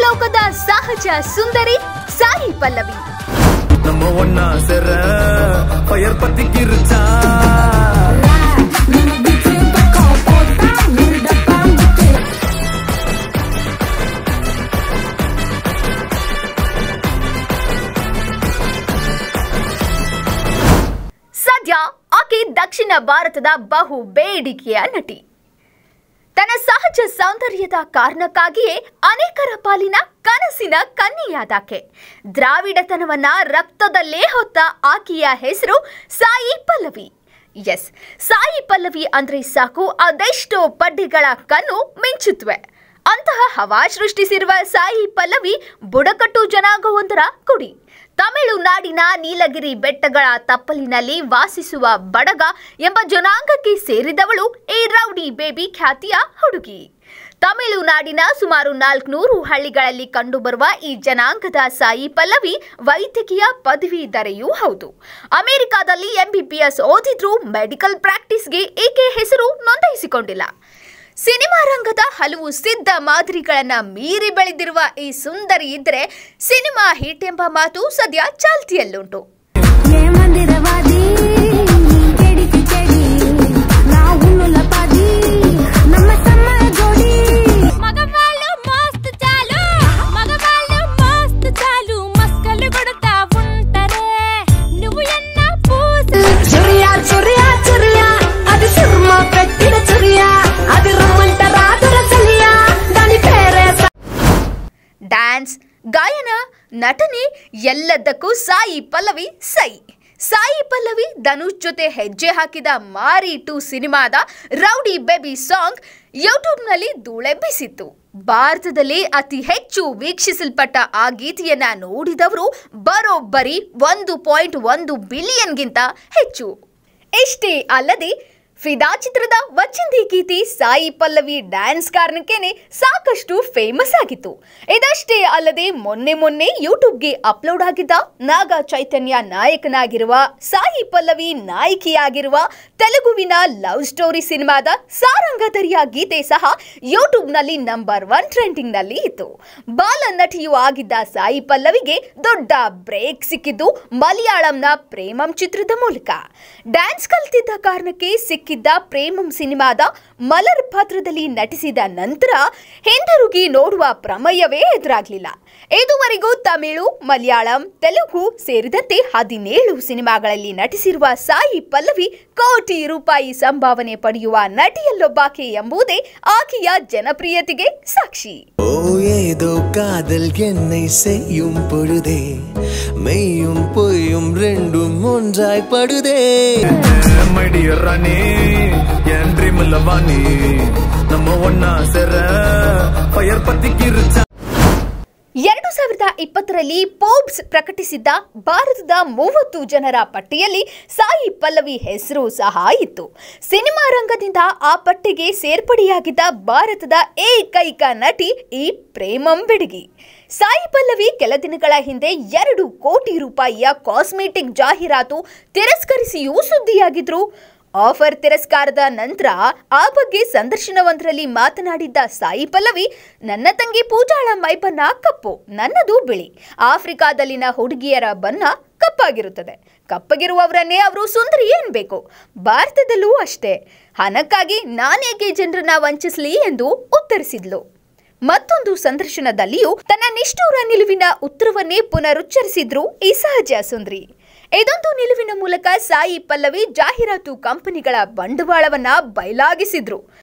ಲೋಕದ ಸಹಜ ಸುಂದರಿ ಸಾಯಿ ಪಲ್ಲವಿ நம்ம ஒன்னா சேர பயர் பத்தி கிருச்சா ಸದ್ಯ ಆಕೆ ದಕ್ಷಿಣ ಭಾರತದ ಬಹು ಬೇಡಿಕೆಯ ನಟಿ ತನ್ನ ಸಹಜ ಸೌಂದರ್ಯದ ಕಾರಣಕ್ಕಾಗಿಯೇ ಅನೇಕರ ಪಾಲಿನ ಕನಸಿನ ಕನ್ನಿಯಾದಾಕೆ ದ್ರಾವಿಡತನವನ್ನ ರಕ್ತದಲ್ಲೇ ಹೊತ್ತ ಆಕೆಯ ಹೆಸರು ಸಾಯಿ ಪಲ್ಲವಿ ಎಸ್ ಸಾಯಿ ಪಲ್ಲವಿ ಅಂದ್ರೆ ಸಾಕು ಅದೆಷ್ಟೋ ಪಡ್ಡಿಗಳ ಕಣ್ಣು ಮಿಂಚುತ್ತವೆ ಅಂತಹ ಹವಾ ಸೃಷ್ಟಿಸಿರುವ ಸಾಯಿ ಪಲ್ಲವಿ ಬುಡಕಟ್ಟು ಜನಾಂಗವೊಂದರ ಕುಡಿ ತಮಿಳುನಾಡಿನ ನೀಲಗಿರಿ ಬೆಟ್ಟಗಳ ತಪ್ಪಲಿನಲ್ಲಿ ವಾಸಿಸುವ ಬಡಗ ಎಂಬ ಜನಾಂಗಕ್ಕೆ ಸೇರಿದವಳು ಈ ರೌಡಿ ಬೇಬಿ ಖ್ಯಾತಿಯ ಹುಡುಗಿ ತಮಿಳುನಾಡಿನ ಸುಮಾರು ನಾಲ್ಕುನೂರು ಹಳ್ಳಿಗಳಲ್ಲಿ ಕಂಡುಬರುವ ಈ ಜನಾಂಗದ ಸಾಯಿ ಪಲ್ಲವಿ ವೈದ್ಯಕೀಯ ಪದವೀಧರೆಯೂ ಹೌದು ಅಮೆರಿಕಾದಲ್ಲಿ ಎಂಬಿಬಿಎಸ್ ಓದಿದ್ರೂ ಮೆಡಿಕಲ್ ಪ್ರಾಕ್ಟೀಸ್ಗೆ ಈಕೆ ಹೆಸರು ನೋಂದಾಯಿಸಿಕೊಂಡಿಲ್ಲ ಸಿನಿಮಾ ರಂಗದ ಹಲವು ಸಿದ್ಧ ಮಾದರಿಗಳನ್ನ ಮೀರಿ ಬೆಳೆದಿರುವ ಈ ಸುಂದರಿ ಇದ್ರೆ ಸಿನಿಮಾ ಹಿಟ್ ಎಂಬ ಮಾತು ಸದ್ಯ ಚಾಲ್ತಿಯಲ್ಲುಂಟು ఏ మందిరవాది చెడికి చెడి నా ఉన్నుల పది నమ్మ సమ్మ జోడి మగవాళ్ళు మస్తు చాలు మగవాళ్ళు మస్తు చాలు మస్కలు కొడతా ఉంటారే నువ్వు ఎన్న పూస చురియా చురియా చురియా అది సుర్మ పెట్టిన చురియా అది రమ్మంట రాదుర చలియా దాని పేరే ಡ್ಯಾನ್ಸ್ ಗಾಯನ ನಟನೆ ಎಲ್ಲದಕ್ಕೂ ಸಾಯಿ ಪಲ್ಲವಿ ಸೈ ಸಾಯಿ ಪಲ್ಲವಿ ಧನುಷ್ ಜೊತೆ ಹೆಜ್ಜೆ ಹಾಕಿದ ಮಾರಿ ಟು ಸಿನಿಮಾದ ರೌಡಿ ಬೇಬಿ ಸಾಂಗ್ ಯೂಟ್ಯೂಬ್ನಲ್ಲಿ ಧೂಳೆಬ್ಬಿಸಿತ್ತು ಭಾರತದಲ್ಲಿ ಅತಿ ಹೆಚ್ಚು ವೀಕ್ಷಿಸಲ್ಪಟ್ಟ ಆ ಗೀತೆಯನ್ನ ನೋಡಿದವರು ಬರೋಬ್ಬರಿ ಒಂದು ಪಾಯಿಂಟ್ ಒಂದು ಬಿಲಿಯನ್ಗಿಂತ ಹೆಚ್ಚು ಇಷ್ಟೇ ಅಲ್ಲದೆ ಫಿದಾ ಚಿತ್ರದ ವಚ್ಚಂದಿ ಗೀತೆ ಸಾಯಿ ಪಲ್ಲವಿ ಡ್ಯಾನ್ಸ್ ಕಾರಣಕ್ಕೇನೆ ಸಾಕಷ್ಟು ಫೇಮಸ್ ಆಗಿತ್ತು ಇದಷ್ಟೇ ಅಲ್ಲದೆ ಮೊನ್ನೆ ಮೊನ್ನೆ ಯೂಟ್ಯೂಬ್ಗೆ ಅಪ್ಲೋಡ್ ಆಗಿದ್ದ ನಾಗ ಚೈತನ್ಯ ನಾಯಕನಾಗಿರುವ ಸಾಯಿ ಪಲ್ಲವಿ ನಾಯಕಿಯಾಗಿರುವ ತೆಲುಗುವಿನ ಲವ್ ಸ್ಟೋರಿ ಸಿನಿಮಾದ ಸಾರಂಗಧರಿಯ ಗೀತೆ ಸಹ ಯೂಟ್ಯೂಬ್ನಲ್ಲಿ ನಂಬರ್ ಒನ್ ಟ್ರೆಂಡಿಂಗ್ ನಲ್ಲಿ ಇತ್ತು ಬಾಲ ನಟಿಯೂ ಆಗಿದ್ದ ಸಾಯಿ ಪಲ್ಲವಿಗೆ ದೊಡ್ಡ ಬ್ರೇಕ್ ಸಿಕ್ಕಿದ್ದು ಮಲಯಾಳಂನ ಪ್ರೇಮಂ ಚಿತ್ರದ ಮೂಲಕ ಡ್ಯಾನ್ಸ್ ಕಲ್ತಿದ್ದ ಕಾರಣಕ್ಕೆ ಸಿಕ್ಕಿದ್ದ ಪ್ರೇಮಂ ಸಿನಿಮಾದ ಮಲರ್ ಪಾತ್ರದಲ್ಲಿ ನಟಿಸಿದ ನಂತರ ಹಿಂದಿರುಗಿ ನೋಡುವ ಪ್ರಮೇಯವೇ ಎದುರಾಗಲಿಲ್ಲ ಇದುವರೆಗೂ ತಮಿಳು ಮಲಯಾಳಂ ತೆಲುಗು ಸೇರಿದಂತೆ ಹದಿನೇಳು ಸಿನಿಮಾಗಳಲ್ಲಿ ನಟಿಸಿರುವ ಸಾಯಿ ಪಲ್ಲವಿ ಕೋಟಿ ರೂಪಾಯಿ ಸಂಭಾವನೆ ಪಡೆಯುವ ನಟಿಯಲ್ಲೊಬ್ಬಾಕೆ ಎಂಬುದೇ ಆಕೆಯ ಜನಪ್ರಿಯತೆಗೆ ಸಾಕ್ಷಿ ஓ ஏதோ காதல் என்னை செய்யும் பொழுதே மெய்யும் பொய்யும் ரெண்டும் ஒன்றாய் படுதே மைடியர் ராணி என் ட்ரீம்ல வாணி நம்ம ஒன்னா சேர பயர் பத்தி கிருச்சா ಎರಡು ಸಾವಿರದ ಇಪ್ಪತ್ತರಲ್ಲಿ ಪೋಬ್ಸ್ ಪ್ರಕಟಿಸಿದ್ದ ಭಾರತದ ಮೂವತ್ತು ಜನರ ಪಟ್ಟಿಯಲ್ಲಿ ಸಾಯಿ ಪಲ್ಲವಿ ಹೆಸರು ಸಹ ಇತ್ತು ಸಿನಿಮಾ ರಂಗದಿಂದ ಆ ಪಟ್ಟಿಗೆ ಸೇರ್ಪಡೆಯಾಗಿದ್ದ ಭಾರತದ ಏಕೈಕ ನಟಿ ಈ ಪ್ರೇಮಂ ಬೆಡಗಿ ಸಾಯಿ ಪಲ್ಲವಿ ಕೆಲ ದಿನಗಳ ಹಿಂದೆ ಎರಡು ಕೋಟಿ ರೂಪಾಯಿಯ ಕಾಸ್ಮೆಟಿಕ್ ಜಾಹೀರಾತು ತಿರಸ್ಕರಿಸಿಯೂ ಸುದ್ದಿಯಾಗಿದ್ರು ಆಫರ್ ತಿರಸ್ಕಾರದ ನಂತರ ಆ ಬಗ್ಗೆ ಸಂದರ್ಶನವೊಂದರಲ್ಲಿ ಮಾತನಾಡಿದ್ದ ಸಾಯಿ ಪಲ್ಲವಿ ನನ್ನ ತಂಗಿ ಪೂಜಾಳ ಮೈಬಣ್ಣ ಕಪ್ಪು ನನ್ನದು ಬಿಳಿ ಆಫ್ರಿಕಾದಲ್ಲಿನ ಹುಡುಗಿಯರ ಬಣ್ಣ ಕಪ್ಪಾಗಿರುತ್ತದೆ ಕಪ್ಪಗಿರುವವರನ್ನೇ ಅವರು ಸುಂದರಿ ಏನ್ಬೇಕು ಭಾರತದಲ್ಲೂ ಅಷ್ಟೇ ಹಣಕ್ಕಾಗಿ ನಾನೇಕೆ ಜನರನ್ನ ವಂಚಿಸ್ಲಿ ಎಂದು ಉತ್ತರಿಸಿದ್ಲು ಮತ್ತೊಂದು ಸಂದರ್ಶನದಲ್ಲಿಯೂ ತನ್ನ ನಿಷ್ಠೂರ ನಿಲುವಿನ ಉತ್ತರವನ್ನೇ ಪುನರುಚ್ಚರಿಸಿದ್ರು ಈ ಸಹಜ ಸುಂದ್ರಿ ಇದೊಂದು ನಿಲುವಿನ ಮೂಲಕ ಸಾಯಿ ಪಲ್ಲವಿ ಜಾಹೀರಾತು ಕಂಪನಿಗಳ ಬಂಡವಾಳವನ್ನ ಬಯಲಾಗಿಸಿದ್ರು